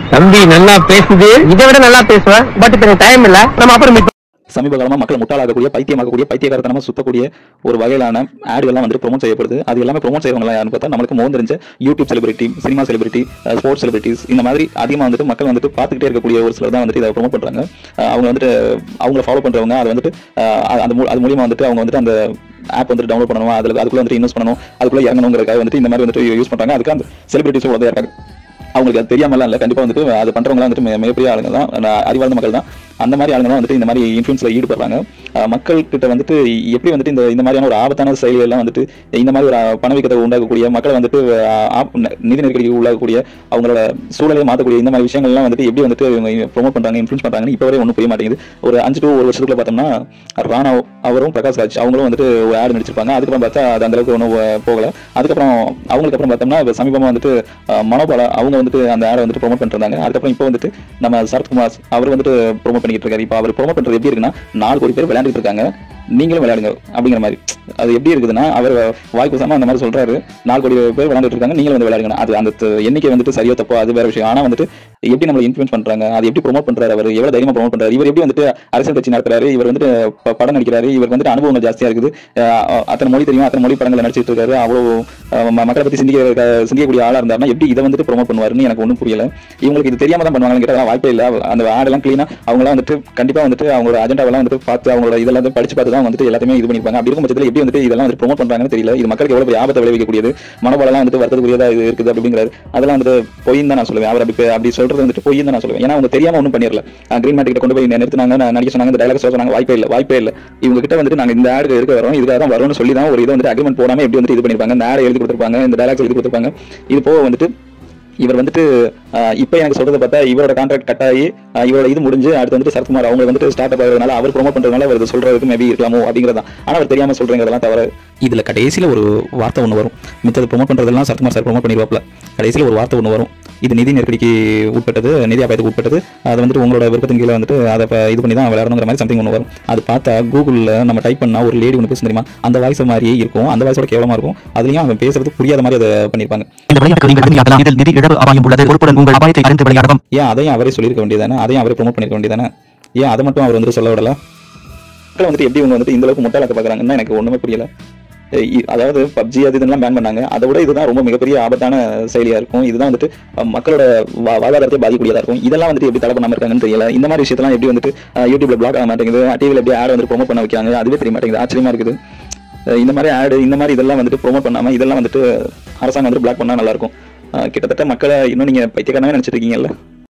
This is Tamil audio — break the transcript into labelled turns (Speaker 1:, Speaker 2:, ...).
Speaker 1: தம்பி நல்லா பேசுது இதை விட நல்லா பேசுவேன் பட் இப்ப எனக்கு டைம் இல்ல நம்ம அப்புறம் meet
Speaker 2: சமீப காலமா மக்களை முட்டாளாகக்கூடிய பைத்தியமாக்கக்கூடிய பைத்தியகாரத்தனமா சுத்தக்கூடிய ஒரு வகையிலான ஆடுகள்லாம் வந்து ப்ரோமோட் செய்யப்படுது அது எல்லாமே ப்ரோமோட் செய்யறவங்க யாருன்னு பார்த்தா நம்மளுக்கு மோந்து தெரிஞ்ச YouTube celebrity cinema celebrity sports celebrities இந்த மாதிரி அதிகமாக வந்துட்டு மக்கள் வந்துட்டு பார்த்துக்கிட்டே இருக்கக்கூடிய ஒரு சிலர் தான் வந்துட்டு இதை ப்ரோமோட் பண்றாங்க அஹ் அவங்க வந்துட்டு அவங்கள ஃபாலோ பண்றவங்க அது வந்துட்டு அஹ் அந்த மூ- அது மூலியமா வந்துட்டு அவங்க வந்துட்டு அந்த ஆப் வந்துட்டு டவுன்லோட் பண்ணணும் அதுல அதுக்குள்ள வந்துட்டு இன்வெஸ்ட் பண்ணணும் அதுக்குள்ள இறங்கணுங்கிறதுக்காக வந்துட்டு இந்த மாதிரி வந்துட்டு யூஸ் பண்றாங்க அதுக்கு அந்த செலிபிரிட்டிஸ் உள்ள இருக்காங்க அவங்களுக்கு அது தெரியாமலாம் இல்லை கண்டிப்பா வந்துட்டு அது பண்றவங்க வந்துட்டு மிக- மிகப்பெரிய ஆளுங்க தான் நான் அறிவார்ந்த மக்கள் தான் அந்த மாதிரி ஆளுங்க தான் வந்துட்டு இந்த மாதிரி இன்ஃபுளுன்ஸ்ல ஈடுபடுறாங்க அஹ் மக்கள் கிட்ட வந்துட்டு எப்படி வந்துட்டு இந்த இந்த மாதிரியான ஒரு ஆபத்தான செயல்கள் எல்லாம் வந்துட்டு இந்த மாதிரி ஒரு அஹ், பணவீக்கத்தை உண்டாக்கக்கூடிய மக்களை வந்துட்டு அஹ், ஆப்- ந- நிதி நெருக்கடிக்கு உள்ளாகக்கூடிய அவங்களோட சூழலை மாற்றக்கூடிய இந்த மாதிரி விஷயங்கள்லாம் வந்துட்டு எப்படி வந்துட்டு இவங்க ப்ரோமோட் பண்றாங்க இன்ஃபுளுன்ஸ் பண்றாங்கன்னு இப்போ வரை ஒன்றும் புரிய மாட்டேங்குது ஒரு அஞ்சு டு ஒரு வருஷத்துக்குள்ள பார்த்தோம்னா ராணா அவரும் பிரகாஷ் ராஜ் அவங்களும் வந்துட்டு ஒரு ஆடு நடிச்சிருப்பாங்க அதுக்கப்புறம் பார்த்தா அது அந்த அளவுக்கு ஒன்றும் போகல அதுக்கப்புறம் அவங்களுக்கு அப்புறம் பார்த்தோம்னா இப்ப சமீபமா வந்துட்டு அஹ், மனோபாலா அவங்க வந்துட்டு அந்த ஆடை வந்துட்டு ப்ரோமோட் பண்ணிட்டு இருந்தாங்க அதுக்கப்புறம் இப்போ வந்துட்டு நம்ம சரத்குமார் அவர் வந்துட்டு ப்ரோமோட் பண்ணிட்டு இருக்காரு இப்போ அவர் ப்ரோமோட் பண்றது எப்படி இருக்குன்னா நாலு கோடி பேர் விளையாண்டுட்டு இருக்காங்க நீங்களும் விளையாடுங்க அப்படிங்கிற மாதிரி அது எப்படி இருக்குதுன்னா அவர் வாய் பேசாம அந்த மாதிரி சொல்றாரு நாலு கோடி பேர் விளையாண்டுட்டு இருக்காங்க நீங்களும் வந்து விளையாடுங்க அது அந்த த- எண்ணிக்கை வந்துட்டு சரியோ தப்போ அது வேற விஷயம் ஆனா வந்துட்டு எப்படி நம்மளை இன்ஃபுளுன்ஸ் பண்றாங்க அது எப்படி ப்ரோமோட் பண்றாரு அவர் எவ்வளவு தைரியமா ப்ரோமோட் பண்றாரு இவர் எப்படி வந்துட்டு அரசியல் கட்சி நடத்துறாரு இவர் வந்துட்டு ப- படம் நடிக்கிறாரு இவருக்கு வந்துட்டு அனுபவங்கள் ஜாஸ்தியா இருக்குது அஹ் அத்தனை மொழி தெரியும் அத்தனை மொழி படங்களை நடிச்சிட்டு இருக்காரு அவ்வளவு அஹ் ம- மக்களை பத்தி சிந்திக்க சிந்திக்கக்கூடிய ஆளா இருந்தாருன்னா எப்படி இதை வந்துட்டு ப்ரோமோட் பண்ணுவாருன்னு எனக்கு ஒன்றும் புரியல இவங்களுக்கு இது தெரியாம தான் பண்ணுவாங்கன்னு கேட்டா வாய்ப்பே இல்லை அந்த ஆடெல்லாம் கிளீனா அவங்களாம் வந்துட்டு கண்டிப்பா வந்துட்டு அவங்களோட அஜெண்டாவெல்லாம் வந்துட்டு பார்த்து அவங்களோட இதெல்லாம் வந்து படிச்சு பார்த்து தான் வந்துட்டு எல்லாத்தையுமே இது பண்ணிருப்பாங்க அப்படி இருக்கும் பட்சத்தில் எப்படி வந்துட்டு இதெல்லாம் வந்து ப்ரோமோட் பண்றாங்கன்னு தெரியல இது மக்களுக்கு எவ்வளவு பெரிய ஆபத்தை விளைவிக்கக்கூடியது மனோபலம் வந்துட்டு வருத்தக்கூடியதா இது இருக்குது அப்படிங்கிறாரு அதெல்லாம் வந்துட்டு பொய்ன்னு தான் நான் சொல்லுவேன் அவர் அப்படி அப்படி சொல்றது வந்துட்டு பொய்ன்னு தான் நான் சொல்லுவேன் ஏன்னா அவங்க தெரியாம ஒன்றும் பண்ணிடல கிரீன் மேட் கிட்ட கொண்டு போய் நிறுத்தினாங்க நான் நடிக்க சொன்னாங்க இந்த டைலாக் சொன்னாங்க வாய்ப்பே இல்லை வாய்ப்பே இல்லை இவங்க கிட்ட வந்துட்டு நாங்க இந்த ஆடு இருக்க வரோம் இதுக்காக தான் வரும்னு சொல்லி தான் ஒரு இதை வந்துட்டு அக்ரிமெண்ட் போடாம எப்படி வந்துட்டு இது பண்ணிருப்பாங்க இந்த ஆடை எழுதி கொடுத்துருப்பாங்க இந்த டைலாக்ஸ் எழுதி கொடுத்துருப்பாங்க இது போக வந்துட்டு இவர் வந்துட்டு ஆஹ் இப்போ எனக்கு சொல்றதை பார்த்தா இவரோட கான்ட்ராக்ட் கட் ஆகி ஆஹ் இவரோட இது முடிஞ்சு அடுத்து வந்துட்டு சரத்குமார் அவங்க வந்துட்டு ஸ்டார்ட் அப் ஆகிறதுனால அவர் ப்ரோமோட் பண்றதுனால அவர் இது சொல்றதுக்கு மேபி இருக்கலாமோ அப்படிங்கிறதா ஆனா அவர் தெரியாம சொல்றீங்கிறதெல்லாம் தவிர இதுல கடைசியில ஒரு வார்த்தை ஒன்று வரும் மிச்சது ப்ரோமோட் பண்றதெல்லாம் சரத்குமார் சார் ப்ரோமோட் பண்ணிடுவாப்ல கடைசியில ஒரு வார்த்தை ஒன்று வரும் இது நிதி நெருக்கடிக்கு உட்பட்டது நிதி அபாயத்துக்கு உட்பட்டது அது வந்துட்டு உங்களோட விருப்பத்தின் கீழே வந்துட்டு அதை இப்ப இது பண்ணி தான் விளையாடணுங்கிற மாதிரி சம்திங் ஒன்று வரும் அது பார்த்தா கூகுளில் நம்ம டைப் பண்ணா ஒரு லேடி ஒன்று பேச தெரியுமா அந்த வாய்ஸ் மாதிரியே இருக்கும் அந்த வாய்ஸோட கேவலமா இருக்கும் அதுலயும் அவன் பேசுறது புரியாத மாதிரி அதை பண்ணியிருப்பாங்க
Speaker 3: இந்த விளையாட்டுக்கு நீங்கள் விளையாடலாம் இதில் நிதி இழப்பு அபாயம் உள்ளது பொறுப்புடன் உங்கள் அபாயத்தை அறிந்து விளையாடவும்
Speaker 2: ஏன் அதையும் அவரே சொல்லியிருக்க வேண்டியதானே அதையும் அவரே ப்ரோமோட் பண்ணிருக்க வேண்டியதானே ஏன் அதை மட்டும் அவர் வந்துட்டு சொல்ல விடல மக்கள் வந்துட்டு எப்படி இவங்க வந்துட்டு இந்த அளவுக்கு முட்டாளாக்க பார்க்குறாங்கன்னா எனக்கு ஒன்றுமே புரியல அஹ் இ- அதாவது பப்ஜி அது இதெல்லாம் பேன் பண்ணாங்க அதை விட இதுதான் ரொம்ப மிகப்பெரிய ஆபத்தான செயலியா இருக்கும் இதுதான் வந்துட்டு அஹ், மக்களோட வா- வாழ்வாதாரத்தை பாதிக்கூடியதா இருக்கும் இதெல்லாம் வந்துட்டு எப்படி தடை பண்ணாம இருக்காங்கன்னு தெரியல இந்த மாதிரி விஷயத்தெல்லாம் எப்படி வந்துட்டு அஹ், யூடியூப்ல பிளாக் ஆக மாட்டேங்குது டிவியில் எப்படி ஆட் வந்து ப்ரோமோட் பண்ண வைக்கிறாங்க அதுவே தெரிய மாட்டேங்குது ஆச்சரியமா இருக்குது அஹ், இந்த மாதிரி ஆடு இந்த மாதிரி இதெல்லாம் வந்துட்டு ப்ரோமோட் பண்ணாம இதெல்லாம் வந்துட்டு அரசாங்கம் வந்து பிளாக் பண்ணா நல்லா இருக்கும் அஹ், கிட்டத்தட்ட மக்களை இன்னும் நீங்க பைத்தியக்காரனே நினைச்சிட்டு இருக்கீங்கல்ல